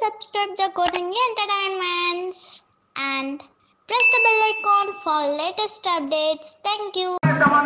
subscribe the Kotangi Entertainments and press the bell icon for latest updates. Thank you.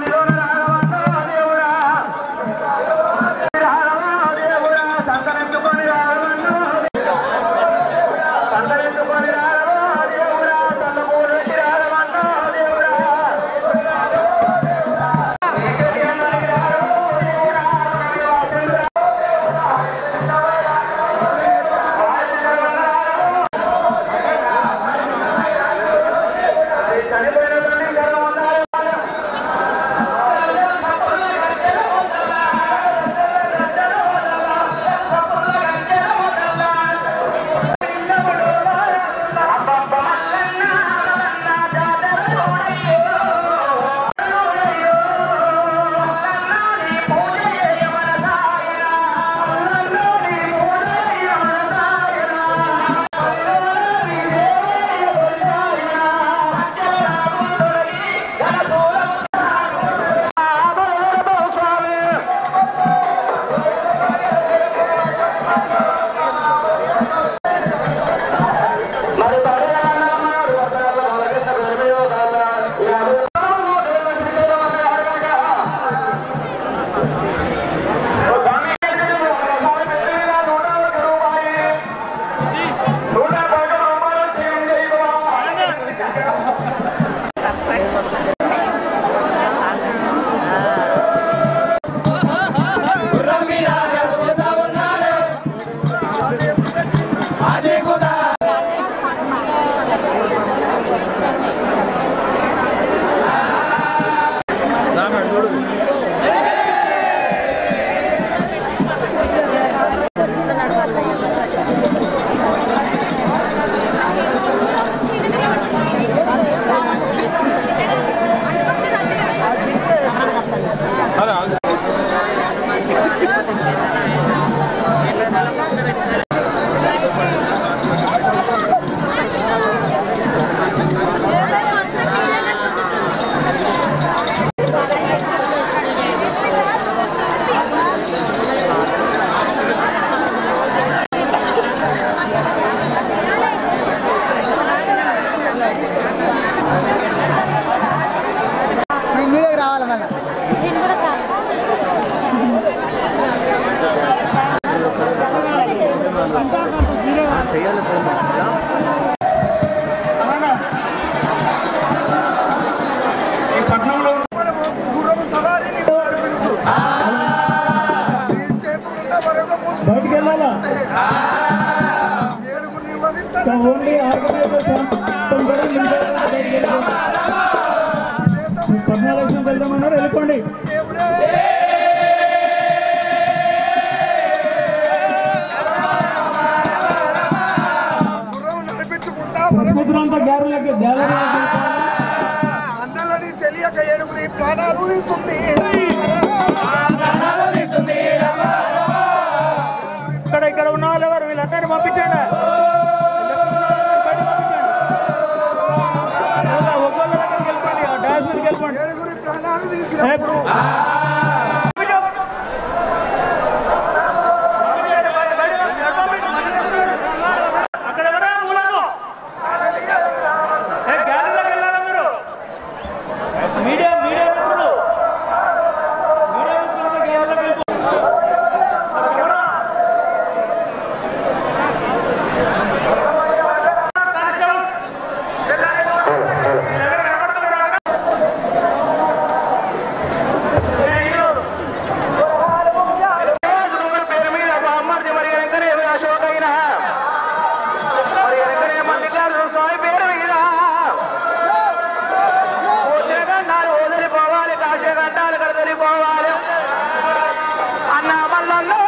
నేను మీడియాకి రావాలి మళ్ళీ ఈ పట్టణంలో గుర్రం సవారిని నడిపించు నీ చేతులున్న వరకు మూసుకు బయటికి వెళ్ళాలా ఏడుగురు నిర్వహిస్తాను ఓన్లీ ఆర్గనైజర్ పద్నాలుగు వెళ్దామన్నారు వెళ్ళిపోండి దేవుడే గుర్రం నడిపించుకుంటా వరకు కూతురంతా గ్యాలరీ గ్యాలరీ అన్నలని తెలియక ఏడుగురి ప్రాణాలు ఇస్తుంది ఇక్కడ ఇక్కడ ఉన్న వాళ్ళు ఎవరు వీళ్ళందరినీ పంపించండి ఒక్కొక్క దగ్గరికి వెళ్ళిపోండి ఆ డాన్స్ మీదకి వెళ్ళిపోండి ఏడుగురి ప్రాణాలు తీసి ఏ, ఇప్పుడు అక్కడ ఎవరా ఊళ్ళో? ఏ, గ్యాలరీలోకి వెళ్ళాలా మీరు? మీడియా మీడియా మిత్రులు మీడియా మిత్రులు గ్యాలరీలోకి వెళ్ళిపో అక్కడ ఎవరా? కానిస్టేబుల్స్, ఎవరు కనపడుతున్నారా? ఏ, హీరో. పేరు మీద బామ్మర్ది మరి వెంకనే అశోక్ అయినా మరి వెంకనే మల్లికార్జున స్వామి పేరు మీద ఉద్యోగండాలు వదిలిపోవాలి కాశగండాలు కదలిపోవాలి అన్న మల్లల్లో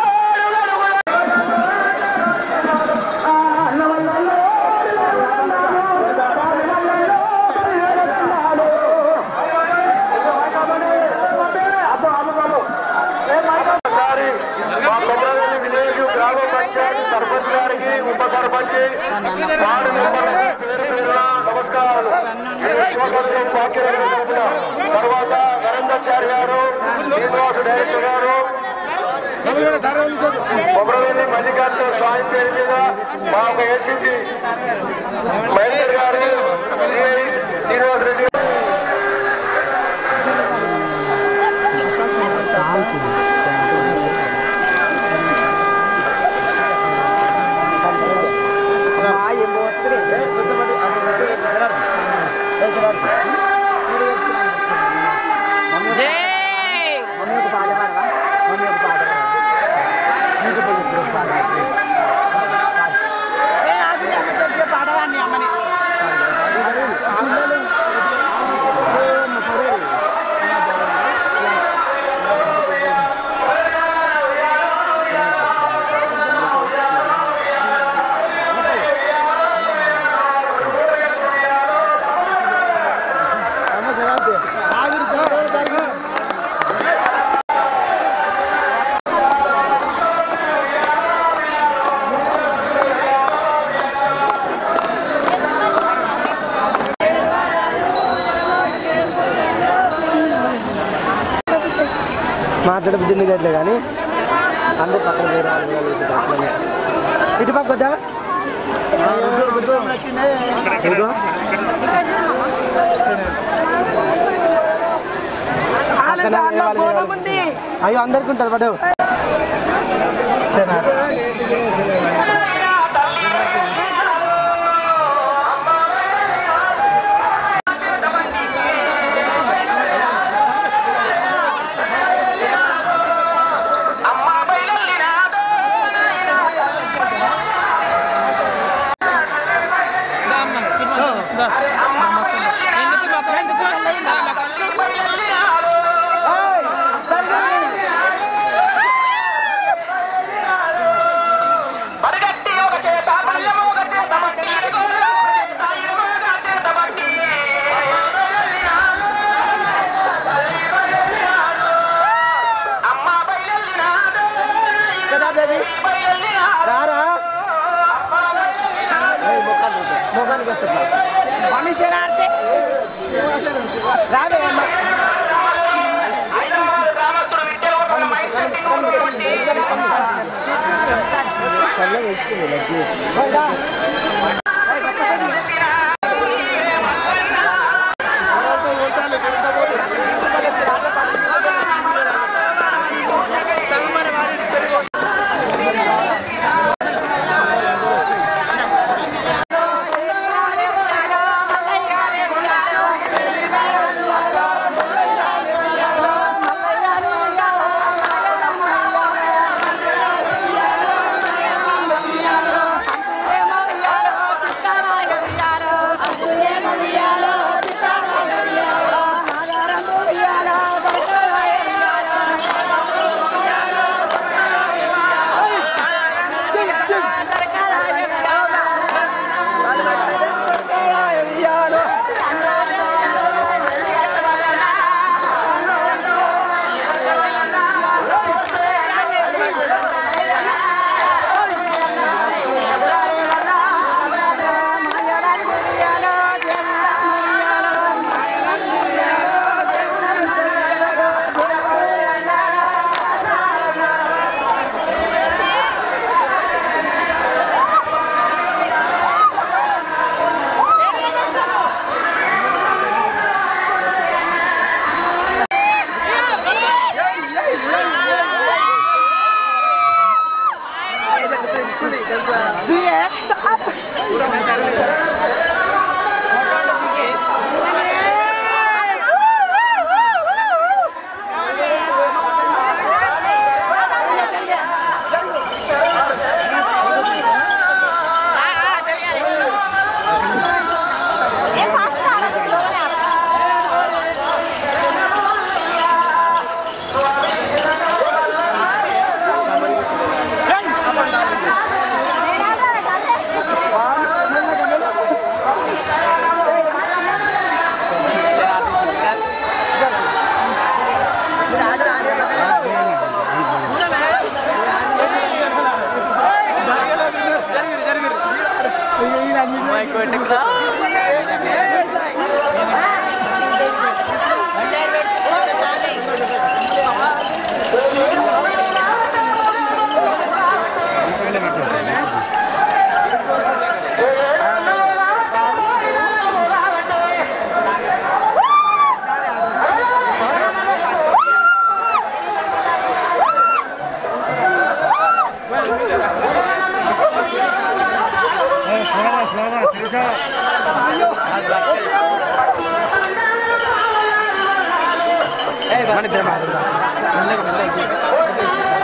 ఒకసారి మా కొమరవెల్లి విలేజ్ గ్రామ పంచాయతీ సర్పంచ్ గారికి ఉప సర్పంచ్ వార్డు మెంబర్లకు పేరు పేరున నమస్కారాలు శివసంద్రం భాగ్యనగర తరపున తర్వాత నరేంద్రాచారి గారు శ్రీనివాసు డైరెక్టర్ గారు కొమరవెల్లి మల్లికార్జున స్వామి పేరు మీద మా ఏసీపీ మహేందర్ గారు సిఐ శ్రీనివాస్ రెడ్డి మాట్లాడే బుద్ధి మీదట్లే కానీ అందరు పక్కన వేరే వాళ్ళు కూడా వేసేది అట్లనే. ఇటు పక్క వద్దా ఇదిగో. పక్కన వేరే వాళ్ళు వేరే వాళ్ళు. అయ్యో అందరికి ఉంటుంది పడవు రారా ఏయ్, మొఖానికి వద్దు. మొఖానికి వస్తుంది రావే అమ్మ. చల్లగా వేసుకుంది లడ్డు. ఓయ్, రా. మన ఇద్దరు మాట్లాడదాం మెల్లగా మెల్లగా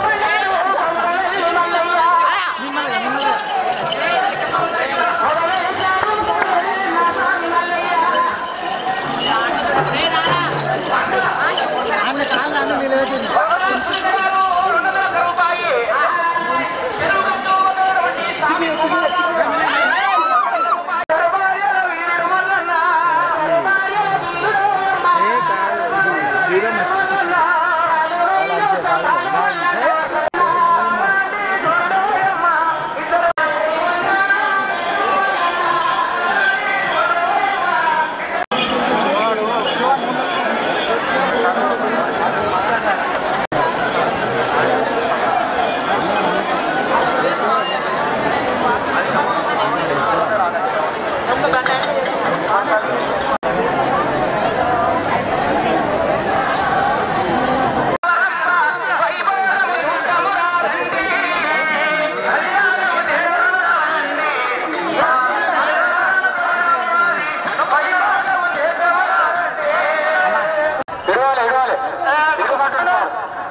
ఇరవాలి ఇరవాలి ఇరవమంటున్నారు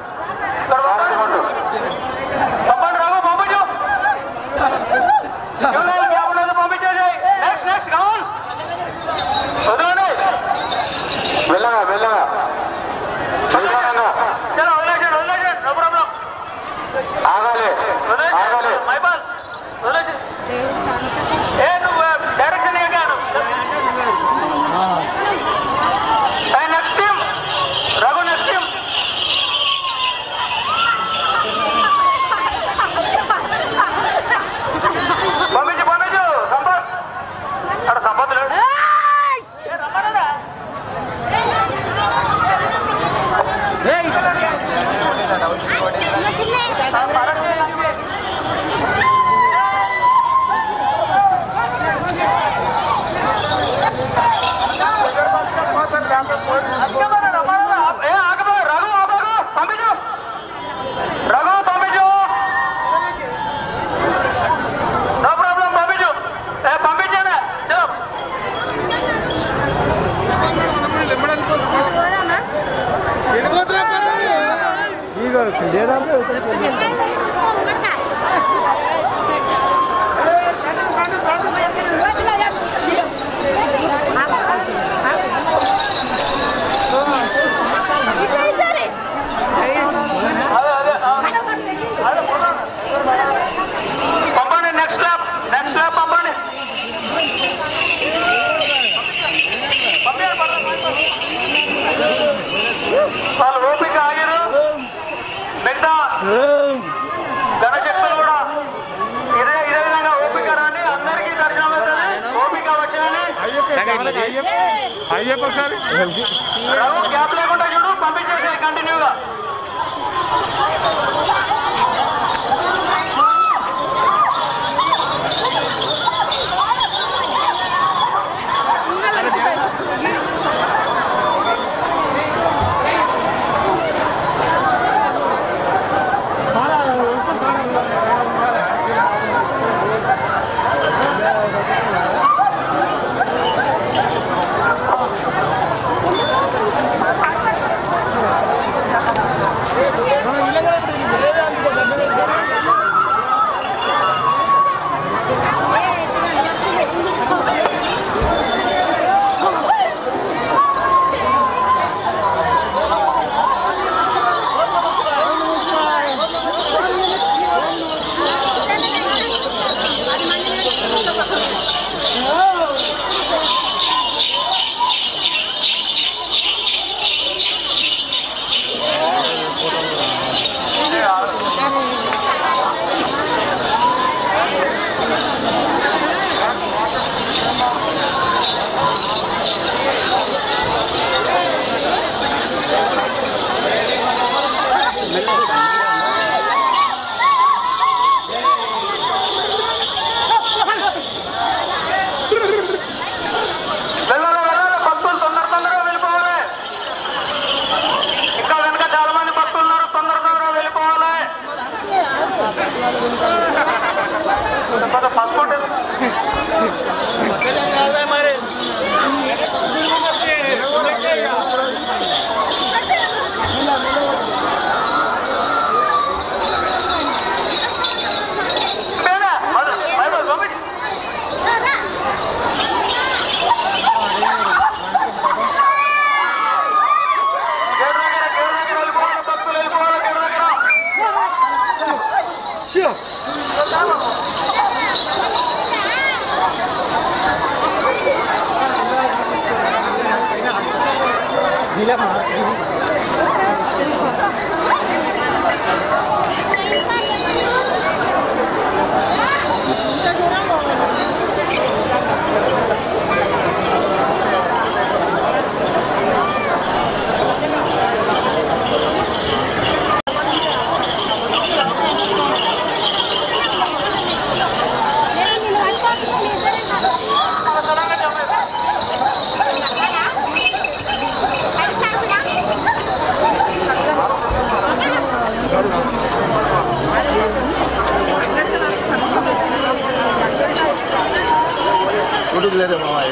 పంపండి రావు పంపించు ఎవరైనా గ్యాప్ ఉన్నది పంపించేది నెక్స్ట్ నెక్స్ట్ కమన్ వదలండి వెళ్ళగా వెళ్ళగా నిదానంగా వదిలేసాడు వదిలేసాడు నో ప్రాబ్లం ఆగాలి ఆగాలి మైపాల్ వదిలేసి ఏ నువ్వు డైరెక్షన్ ఏగాను next team Raghu next team పంపించు పంపించు సంపత్ అక్కడ సంపత్ లేడు ఏ, రమ్మన్నారా? అక్కమన్నా, రమ్మన్నారా? ఏ, ఆగబో, రఘు ఆగబో, పంపించు రఘు పంపించు నో ప్రాబ్లం పంపించు ఏ, పంపించాను చలో ಈಗ లేదంటే పంపండి నెక్స్ట్ ల్యాబ్ నెక్స్ట్ ల్యాబ్ పంపండి పంపించండి, పంపించండి. వాళ్ళు ఓపిక ఆగిరు మిగతా గణశక్తులు కూడా ఇదే ఇదే విధంగా ఓపిక రండి అందరికీ దర్శనం అవుతుంది ఓపిక వచ్చిందని రఘు గ్యాప్ లేకుండా చూడు పంపించేసి కంటిన్యూగా మనం ఇళ్ళ కూడా ఇప్పుడు లేదు కొడుకు లేదే మామయ్య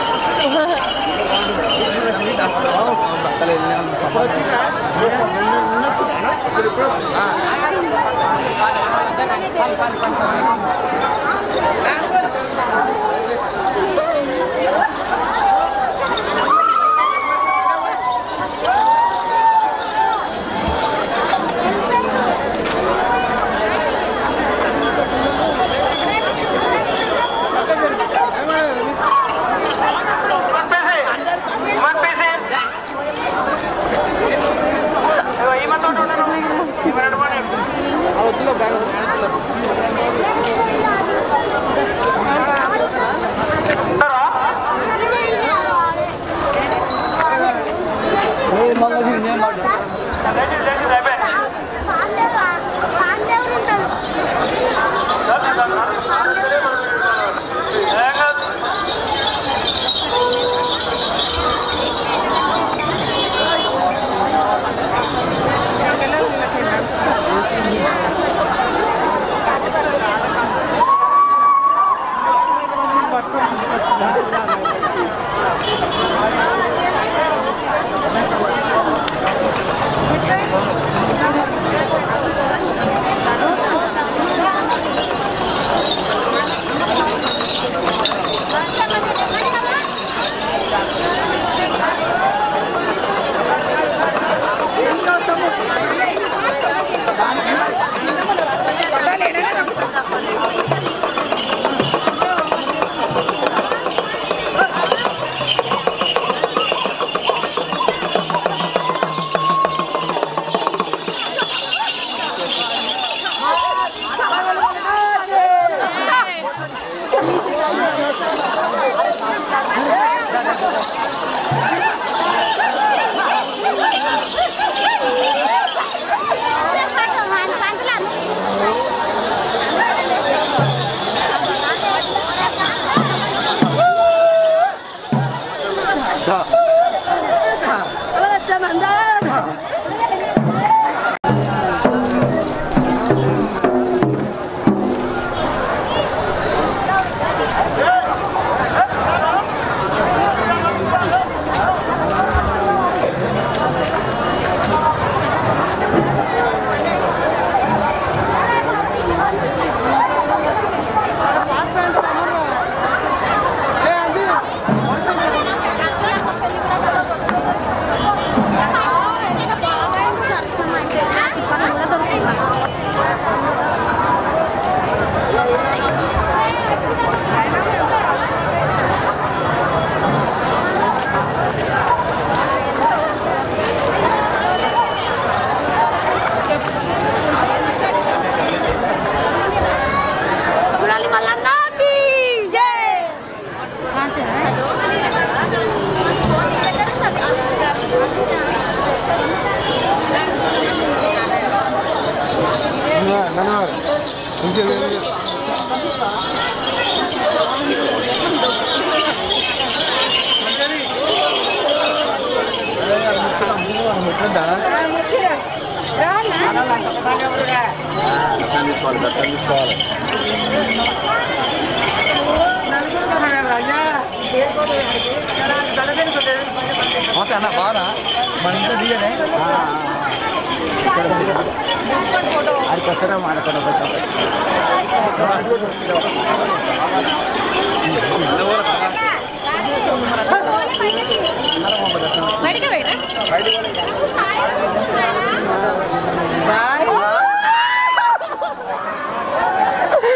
మురాలి మల్లన్నకి జై బాయ్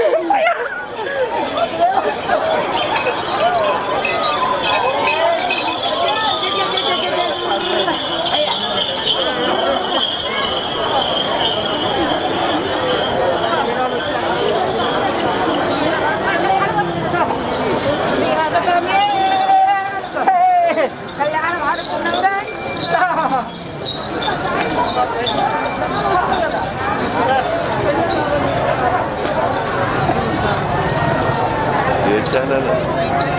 ఛానల్